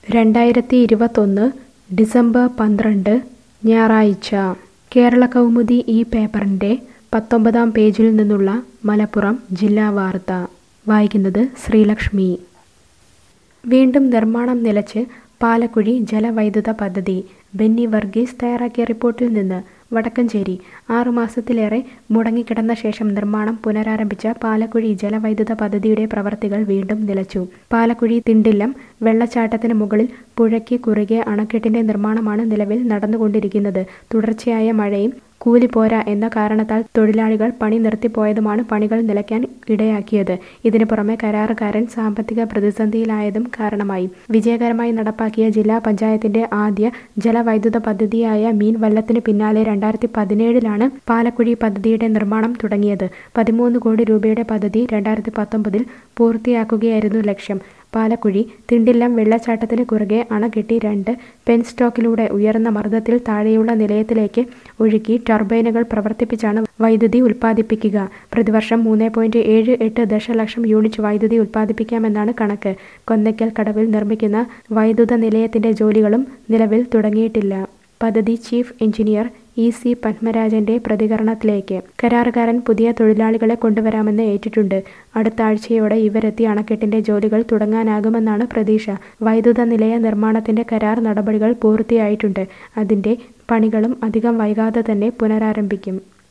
രണ്ടായിരത്തി ഇരുപത്തൊന്ന് ഡിസംബർ പന്ത്രണ്ട് ഞായറാഴ്ച കേരള കൗമുദി ഈ പേപ്പറിൻ്റെ പത്തൊമ്പതാം പേജിൽ നിന്നുള്ള മലപ്പുറം ജില്ലാ വാർത്ത വായിക്കുന്നത് ശ്രീലക്ഷ്മി വീണ്ടും നിർമ്മാണം നിലച്ച് പാലക്കുഴി ജലവൈദ്യുത പദ്ധതി ബെന്നി വർഗീസ് തയ്യാറാക്കിയ റിപ്പോർട്ടിൽ നിന്ന് വടക്കഞ്ചേരി ആറുമാസത്തിലേറെ മുടങ്ങിക്കിടന്ന ശേഷം നിർമ്മാണം പുനരാരംഭിച്ച പാലക്കുഴി ജലവൈദ്യുത പദ്ധതിയുടെ പ്രവർത്തികൾ വീണ്ടും നിലച്ചു പാലക്കുഴി തിണ്ടില്ലം വെള്ളച്ചാട്ടത്തിന് മുകളിൽ പുഴയ്ക്ക് കുറുകെ അണക്കെട്ടിന്റെ നിർമ്മാണമാണ് നിലവിൽ നടന്നുകൊണ്ടിരിക്കുന്നത് തുടർച്ചയായ മഴയും കൂലി പോരാ എന്ന കാരണത്താൽ തൊഴിലാളികൾ പണി നിർത്തിപ്പോയതുമാണ് പണികൾ നിലയ്ക്കാൻ ഇടയാക്കിയത് ഇതിനു പുറമെ കരാറുകാരൻ സാമ്പത്തിക പ്രതിസന്ധിയിലായതും കാരണമായി വിജയകരമായി നടപ്പാക്കിയ ജില്ലാ പഞ്ചായത്തിന്റെ ആദ്യ ജലവൈദ്യുത പദ്ധതിയായ മീൻ വല്ലത്തിന് പിന്നാലെ രണ്ടായിരത്തി പതിനേഴിലാണ് പാലക്കുഴി പദ്ധതിയുടെ നിർമ്മാണം തുടങ്ങിയത് പതിമൂന്ന് കോടി രൂപയുടെ പദ്ധതി രണ്ടായിരത്തി പത്തൊമ്പതിൽ പൂർത്തിയാക്കുകയായിരുന്നു ലക്ഷ്യം പാലക്കുഴി തിണ്ടില്ലം വെള്ളച്ചാട്ടത്തിന് കുറുകെ അണ കെട്ടി രണ്ട് പെൻസ്റ്റോക്കിലൂടെ ഉയർന്ന മർദ്ദത്തിൽ താഴെയുള്ള നിലയത്തിലേക്ക് ഒഴുക്കി ടർബൈനുകൾ പ്രവർത്തിപ്പിച്ചാണ് വൈദ്യുതി ഉൽപ്പാദിപ്പിക്കുക പ്രതിവർഷം മൂന്ന് പോയിന്റ് ഏഴ് എട്ട് ദശലക്ഷം യൂണിറ്റ് വൈദ്യുതി ഉൽപ്പാദിപ്പിക്കാമെന്നാണ് കണക്ക് കൊന്നയ്ക്കൽ കടവിൽ നിർമ്മിക്കുന്ന വൈദ്യുത നിലയത്തിന്റെ ജോലികളും നിലവിൽ തുടങ്ങിയിട്ടില്ല പദ്ധതി ചീഫ് എഞ്ചിനീയർ ഇ സി പത്മരാജന്റെ പ്രതികരണത്തിലേക്ക് കരാറുകാരൻ പുതിയ തൊഴിലാളികളെ കൊണ്ടുവരാമെന്ന് ഏറ്റിട്ടുണ്ട് അടുത്ത ആഴ്ചയോടെ ഇവരെത്തി അണക്കെട്ടിന്റെ ജോലികൾ തുടങ്ങാനാകുമെന്നാണ് പ്രതീക്ഷ വൈദ്യുത നിലയ നിർമ്മാണത്തിന്റെ കരാർ നടപടികൾ പൂർത്തിയായിട്ടുണ്ട് അതിന്റെ പണികളും അധികം വൈകാതെ തന്നെ പുനരാരംഭിക്കും